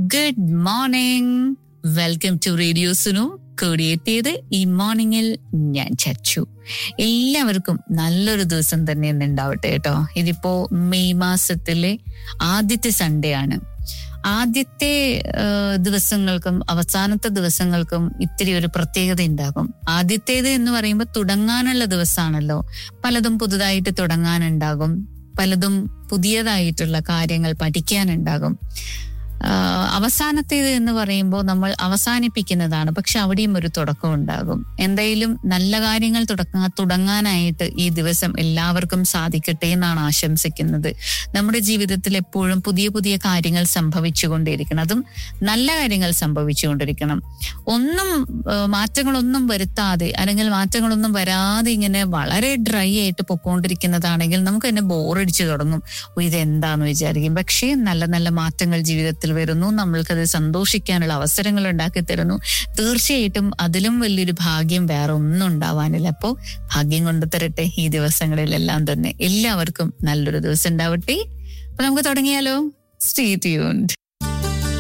good morning welcome to radio Suno കൂടിയെത്തിയത് ഈ മോർണിംഗിൽ ഞാൻ ചച്ചു എല്ലാവർക്കും നല്ലൊരു ദിവസം തന്നെ ഇന്ന് ഉണ്ടാവട്ടെ കേട്ടോ ഇതിപ്പോ മെയ് മാസത്തിലെ ആദ്യത്തെ സൺഡേ ആണ് ആദ്യത്തെ ആ, ദിവസങ്ങൾക്കും അവസാനത്തെ ദിവസങ്ങൾക്കും ഇത്തിരി ഒരു പ്രത്യേകത ഉണ്ടാകും ആദ്യത്തേത് എന്ന് പറയുമ്പോൾ തുടങ്ങാനുള്ള ദിവസമാണല്ലോ പലതും പുതുതായിട്ട് തുടങ്ങാനുണ്ടാകും പലതും പുതിയതായിട്ടുള്ള കാര്യങ്ങൾ പഠിക്കാനുണ്ടാകും ആഹ് അവസാനത്തേത് എന്ന് പറയുമ്പോൾ നമ്മൾ അവസാനിപ്പിക്കുന്നതാണ് പക്ഷെ അവിടെയും ഒരു തുടക്കം ഉണ്ടാകും എന്തായാലും നല്ല കാര്യങ്ങൾ തുടങ്ങാ തുടങ്ങാനായിട്ട് ഈ ദിവസം എല്ലാവർക്കും സാധിക്കട്ടെ എന്നാണ് ആശംസിക്കുന്നത് നമ്മുടെ ജീവിതത്തിൽ എപ്പോഴും പുതിയ പുതിയ കാര്യങ്ങൾ സംഭവിച്ചുകൊണ്ടിരിക്കണം അതും നല്ല കാര്യങ്ങൾ സംഭവിച്ചുകൊണ്ടിരിക്കണം ഒന്നും ആഹ് മാറ്റങ്ങളൊന്നും വരുത്താതെ അല്ലെങ്കിൽ മാറ്റങ്ങളൊന്നും വരാതെ ഇങ്ങനെ വളരെ ഡ്രൈ ആയിട്ട് പൊക്കോണ്ടിരിക്കുന്നതാണെങ്കിൽ നമുക്ക് തന്നെ ബോറടിച്ചു തുടങ്ങും ഓ, ഇതെന്താന്ന് വിചാരിക്കും പക്ഷേ നല്ല നല്ല മാറ്റങ്ങൾ ജീവിതത്തിൽ വരുന്നു നമ്മൾക്കത് സന്തോഷിക്കാനുള്ള അവസരങ്ങൾ ഉണ്ടാക്കി തരുന്നു തീർച്ചയായിട്ടും അതിലും വലിയൊരു ഭാഗ്യം വേറെ ഒന്നും ഉണ്ടാവാനില്ല അപ്പോ ഭാഗ്യം കൊണ്ടു തരട്ടെ ഈ ദിവസങ്ങളിലെല്ലാം തന്നെ എല്ലാവർക്കും നല്ലൊരു ദിവസം ഉണ്ടാവട്ടെ അപ്പൊ നമുക്ക് തുടങ്ങിയാലോ സ്റ്റേ ട്യൂൺഡ്